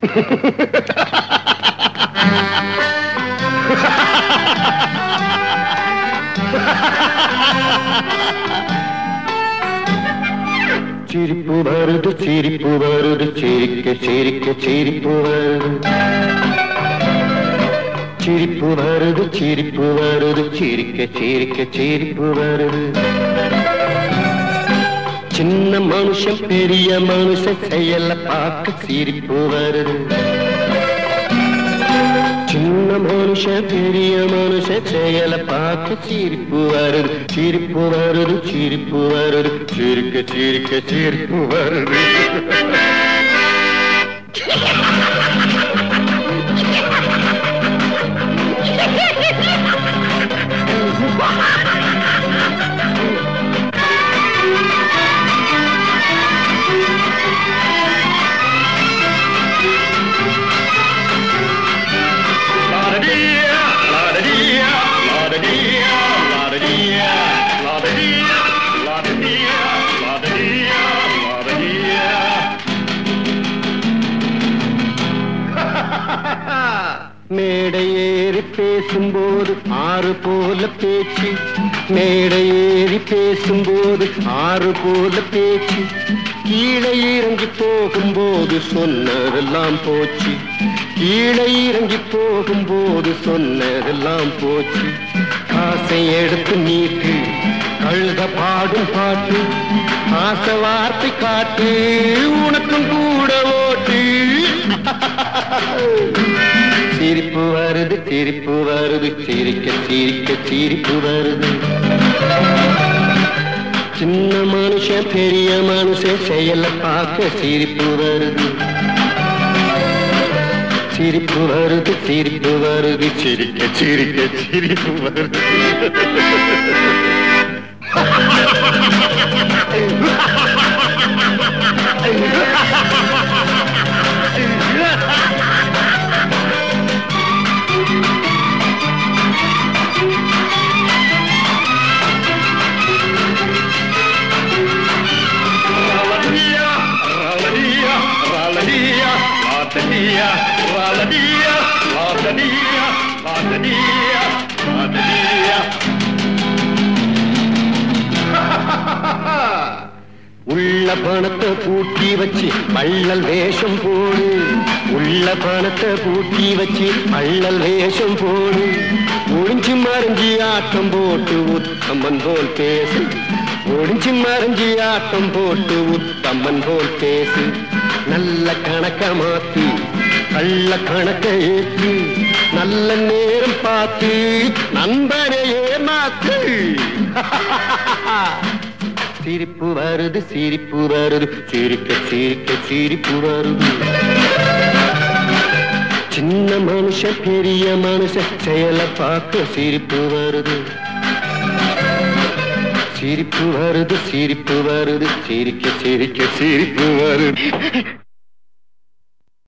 சிரிப்பு வருது சிரிப்பு வருது சிரிக்க சிரிக்க சிரிப்பு வருது சிரிப்பு வருது சிரிப்பு வருது சிரிக்க சிரிக்க சிரிப்பு வருது சின்ன மனுஷன் பெரிய மனுஷன் செயல பார்க்க சிரிப்பு வருது சின்ன மனுஷன் பெரிய மனுஷன் செயல பார்க்க சிரிப்பு வருது சிரிப்பு வருது சிரிப்பு வருது சிரிக்க சிரிக்க சிரிப்பு வருது La-da-dee-ya, la-da-dee-ya, la-da-dee-ya, la-da-dee-ya, la-da-dee-ya, la-da-dee-ya, la-da-dee-ya, la-da-dee-ya. மேடை ஏறி பேசும்போது ஆறு போல பேச்சு மேடை ஏறி பேசும்போது ஆறு போல பேச்சு கீழே இறங்கி போகும்போது சொன்னதெல்லாம் போச்சு கீழே இறங்கி போகும்போது சொன்னதெல்லாம் போச்சு காசை எடுத்து நீட்டு கழுத பாடும் பாட்டு ஆசை வார்த்தை காட்டு உனக்கும் கூட ஓட்டு சிரிப்பு வருது சிரிப்பு வருது சிரிக்க சிரிக்க சிரிப்பு வருது சின்ன மனுஷன் பெரிய மனுஷன் செயல பார்க்க சிரிப்பு வருது சிரிப்பு வருது சிரிப்பு வருது சிரிக்க சிரிக்க சிரிப்பு வருது Raladia, raladia, raladia, raladia, raladia, raladia, raladia, raladia. உள்ள பணத்தை பூட்டி வச்சு பள்ளல் வேஷம் போடு உள்ள பணத்தை பூட்டி வச்சு பள்ளல் வேஷம் போடு ஒளிஞ்சு மறைஞ்சி ஆட்டம் போட்டு உத்தமன் போல் பேசு ஒளிஞ்சு மறைஞ்சி ஆட்டம் போட்டு உத்தமன் போல் பேசு நல்ல கணக்க மாத்து கள்ள கணக்க ஏத்து நல்ல நேரம் பார்த்து நண்பனையே மாத்து சிரிப்பு வருது சிரிப்பு வருது சிரிக்க சிரிக்க சிரிப்பு வருது சின்ன மனுஷன் பெரிய மனுஷன் செயலை பார்க்க சிரிப்பு வருது சிரிப்பு வருது சிரிப்பு வருது சிரிக்க சிரிக்க சிரிப்பு வருது